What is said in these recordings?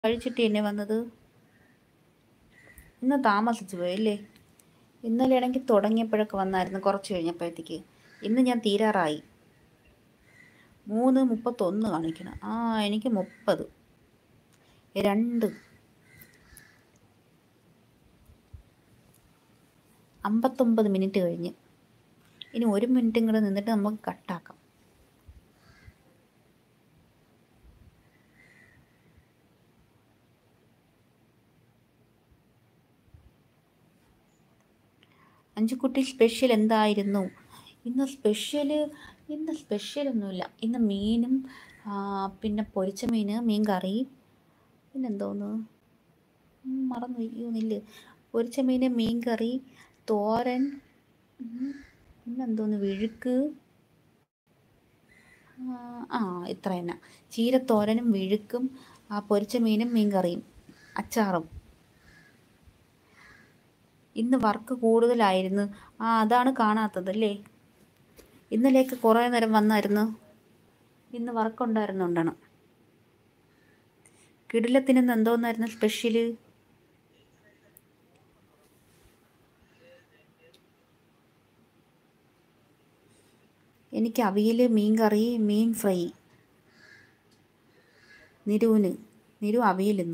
കഴിച്ചിട്ട് തന്നെ വന്നത് ഇന്ന് താമസിച്ചു പോയല്ലേ ഇന്നലെ ആണെങ്കിൽ തുടങ്ങിയപ്പോഴൊക്കെ വന്നായിരുന്നു കുറച്ച് കഴിഞ്ഞപ്പോഴത്തേക്ക് ഇന്ന് ഞാൻ തീരാറായി മൂന്ന് മുപ്പത്തൊന്ന് കാണിക്കണം ആ എനിക്ക് മുപ്പത് രണ്ട് അമ്പത്തൊമ്പത് മിനിറ്റ് കഴിഞ്ഞ് ഇനി ഒരു മിനിറ്റും കൂടെ നിന്നിട്ട് നമുക്ക് കട്ടാക്കാം അഞ്ചുകുട്ടി സ്പെഷ്യൽ എന്തായിരുന്നു ഇന്ന് സ്പെഷ്യൽ ഇന്ന് സ്പെഷ്യലൊന്നുമില്ല ഇന്ന് മീനും ആ, പിന്നെ പൊരിച്ച മീൻ മീൻ കറി പിന്നെന്തോന്ന് ഉം, മറന്നു അയ്യോ നെല്ല് പൊരിച്ച മീൻ മീൻ കറി തോരൻ ഉം, പിന്നെന്തോന്ന് വിഴുക്ക് ആ, ആ ഇത്ര തന്നെ ചീരത്തോരനും വിഴുക്കും ആ പൊരിച്ച മീനും മീൻ കറിയും അച്ചാറും ഇന്ന് വർക്ക് കൂടുതലായിരുന്നു ആ അതാണ് കാണാത്തതല്ലേ ഇന്നലെയൊക്കെ കുറേ നേരം വന്നായിരുന്നു ഇന്ന് വർക്ക് ഉണ്ടായിരുന്നുണ്ടാണ് കിടിലത്തിന് ഇന്ന് എന്തോന്നായിരുന്നു സ്പെഷ്യല് എനിക്ക് അവിയൽ മീൻ കറി മീൻ ഫ്രൈ നിരുവിന് നിരു അവിയലിന്ന്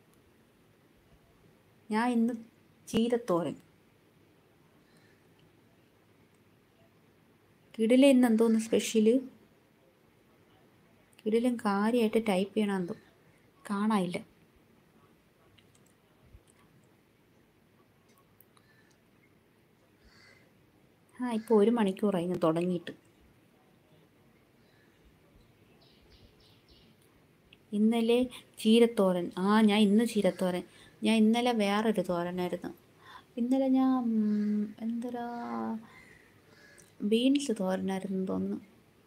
ഞാൻ ഇന്ന് ചീരത്തോരൻ കിടില ഇന്ന് എന്തോന്ന് സ്പെഷ്യല് കിടിലും കാര്യമായിട്ട് ടൈപ്പ് ചെയ്യണമെന്തോ കാണാനില്ല ആ ഇപ്പോൾ ഒരു മണിക്കൂറായി ഞാൻ തുടങ്ങിയിട്ട് ഇന്നലെ ചീരത്തോരൻ ആ ഞാൻ ഇന്ന് ചീരത്തോരൻ ഞാൻ ഇന്നലെ വേറൊരു തോരനായിരുന്നു ഇന്നലെ ഞാൻ ഉം, എന്തരാ ബീൻസ് തോരനായിരുന്നു തോന്നുന്നു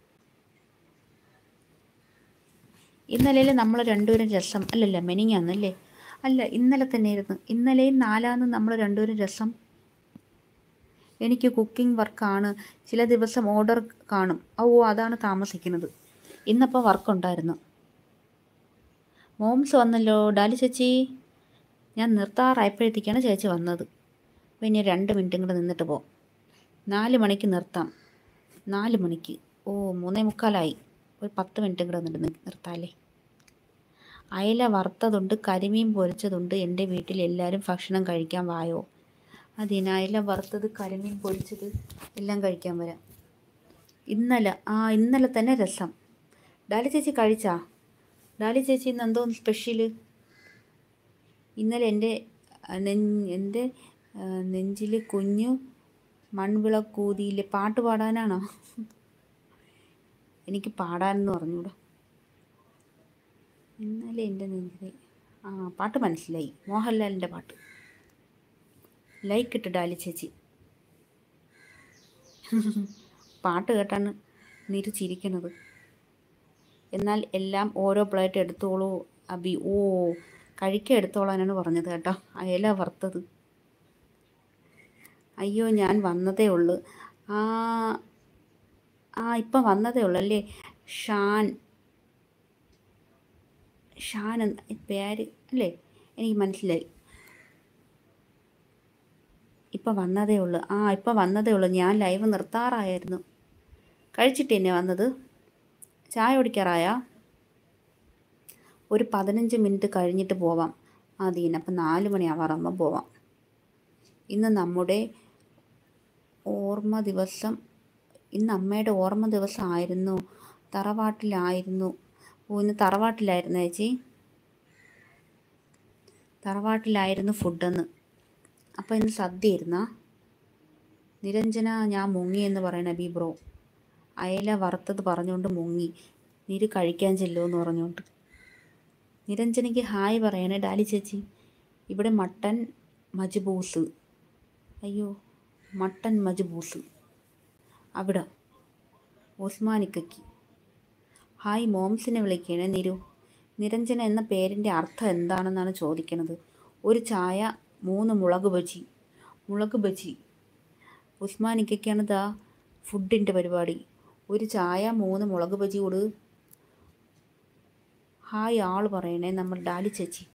ഇന്നലെ നമ്മൾ രണ്ടുപേരും രസം അല്ലല്ല മെനിങ്ങാന്നല്ലേ അല്ല ഇന്നലെ തന്നെയായിരുന്നു ഇന്നലെയും നാലാന്ന് നമ്മൾ രണ്ടുപേരും രസം എനിക്ക് കുക്കിംഗ് വർക്കാണ് ചില ദിവസം ഓർഡർ കാണും ഓ അതാണ് താമസിക്കുന്നത് ഇന്നപ്പോൾ വർക്കുണ്ടായിരുന്നു മോംസ് വന്നല്ലോ ഡാലി ചേച്ചി ഞാൻ നിർത്താറായപ്പോഴത്തേക്കാണ് ചേച്ചി വന്നത് പിന്നെ രണ്ട് മിനിറ്റും കൂടെ നിന്നിട്ട് പോകാം നാല് മണിക്ക് നിർത്താം നാല് മണിക്ക് ഓ മൂന്നേ മുക്കാലായി ഒരു പത്ത് മിനിറ്റും കൂടെ നിന്നിട്ട് നി- നിർത്താല്ലേ അയല വറുത്തതുണ്ട് കരിമീൻ പൊരിച്ചതുണ്ട് എൻ്റെ വീട്ടിൽ എല്ലാവരും ഭക്ഷണം കഴിക്കാൻ വായോ അതിന് അയല വറുത്തത് കരിമീൻ പൊരിച്ചത് എല്ലാം കഴിക്കാൻ വരാം ഇന്നലെ ആ ഇന്നലെ തന്നെ രസം ഡാലി ചേച്ചി കഴിച്ചാ ഡാലി ചേച്ചി ഇന്ന് എന്തോ സ്പെഷ്യല് ഇന്നലെ എൻ്റെ ആ, നെഞ്ഞ് എൻ്റെ നെഞ്ചിൽ കുഞ്ഞു മൺവിളക്കൂതിയില്ലേ പാട്ട് പാടാനാണോ എനിക്ക് പാടാനെന്ന് പറഞ്ഞൂടാ ഇന്നലെ എൻ്റെ നെഞ്ചിൽ ആ പാട്ട് മനസ്സിലായി മോഹൻലാലിൻ്റെ പാട്ട് ലൈക്ക് ഇട്ട് ഡാലി ചേച്ചി പാട്ട് കേട്ടാണ് നിരു ചിരിക്കണത് എന്നാൽ എല്ലാം ഓരോ പ്ലേറ്റ് എടുത്തോളൂ അബി ഓ കഴിക്കാൻ എടുത്തോളാനാണ് പറഞ്ഞത് കേട്ടോ അയല വറുത്തത് അയ്യോ ഞാൻ വന്നതേ ഉള്ളൂ ആ ആ ഇപ്പം വന്നതേ ഉള്ളൂ അല്ലേ ഷാൻ ഷാൻ എന്ന പേര് അല്ലേ എനിക്ക് മനസ്സിലായി ഇപ്പം വന്നതേ ഉള്ളൂ ആ ഇപ്പം വന്നതേ ഉള്ളൂ ഞാൻ ലൈവ് നിർത്താറായിരുന്നു കഴിച്ചിട്ട് തന്നെ വന്നത് ചായ കുടിക്കാറായാ ഒരു പതിനഞ്ച് മിനിറ്റ് കഴിഞ്ഞിട്ട് പോവാം ആദ്യം അപ്പം നാല് മണിയാവാറാകുമ്പോൾ പോവാം ഇന്ന് നമ്മുടെ ഓർമ്മ ദിവസം ഇന്ന് അമ്മയുടെ ഓർമ്മ ദിവസം ആയിരുന്നു തറവാട്ടിലായിരുന്നു ഓ ഇന്ന് തറവാട്ടിലായിരുന്നു ചേച്ചി തറവാട്ടിലായിരുന്നു ഫുഡെന്ന് അപ്പോൾ ഇന്ന് സദ്യ ഇരുന്നാ നിരഞ്ജന ഞാൻ മുങ്ങി എന്ന് പറയണ ബി ബ്രോ അയല വറുത്തത് പറഞ്ഞുകൊണ്ട് മുങ്ങി നീര് കഴിക്കാൻ ചെല്ലുമെന്ന് പറഞ്ഞുകൊണ്ട് നിരഞ്ജനയ്ക്ക് ഹായ് പറയണേ ഡാലി ചേച്ചി ഇവിടെ മട്ടൻ മജ്ബൂസ് അയ്യോ മട്ടൻ മജ്ബൂസ് അവിടെ ഓസ്മാനിക്കയ്ക്ക് ഹായ് മോംസിനെ വിളിക്കണേ നിരു നിരഞ്ജന എന്ന പേരിൻ്റെ അർത്ഥം എന്താണെന്നാണ് ചോദിക്കണത് ഒരു ചായ മൂന്ന് മുളക് ബജി മുളക് ബജി ഉസ്മാനിക്കയ്ക്കാണ് ദാ ഫുഡിൻ്റെ പരിപാടി ഒരു ചായ മൂന്ന് മുളക് ബജി കൊടു ഹായ് ആൾ പറയണേ നമ്മൾ ഡാലി ചേച്ചി